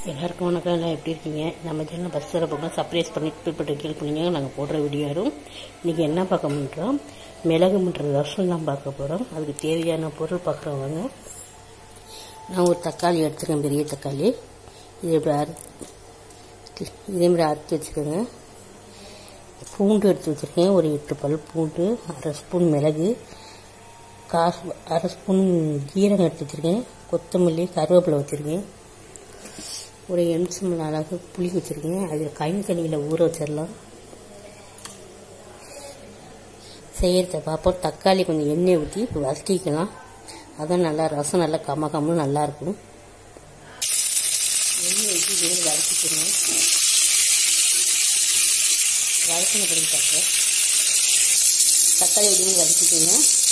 எல்லாருக்கும் வணக்கம் எல்லாம் எப்படி இருக்கீங்க நம்ம சேனல் பஸ் வர பக்கம் சர்ப்ரைஸ் பண்ணி பிற்பட்டு கேள் பண்ணீங்க நாங்கள் போடுற வீடியோ வரும் இன்றைக்கி என்ன பார்க்க பண்ணுறோம் மிளகு முன்ற ரசம் தான் பார்க்க போகிறோம் அதுக்கு தேவையான பொருள் பார்க்குறவங்க நான் ஒரு தக்காளி எடுத்துருக்கேன் பெரிய தக்காளி இது இப்படி அறுத்து இதே மாதிரி அறுத்து வச்சுக்கோங்க பூண்டு எடுத்து வச்சுருக்கேன் ஒரு எட்டு பல் பூண்டு அரை ஸ்பூன் மிளகு காசு அரை ஸ்பூன் ஜீரகம் எடுத்து வச்சுருக்கேன் கொத்தமல்லி கருவேப்பிலை வச்சுருக்கேன் ஒரு எம்சம் அளவு புளி வச்சுருக்கேன் அதில் கை தண்ணியில் ஊற வச்சிடலாம் செய்கிறத பார்ப்போம் தக்காளி கொஞ்சம் எண்ணெய் ஊற்றி வதக்கிக்கலாம் அதான் நல்லா ரசம் நல்லா கம்ம கம்மனு நல்லாயிருக்கும் எண்ணெய் ஊற்றி இதே வதக்கிக்கணும் வதக்கின பிறகு பார்க்குறேன் தக்காளி எதுவும் வதக்கிக்கோங்க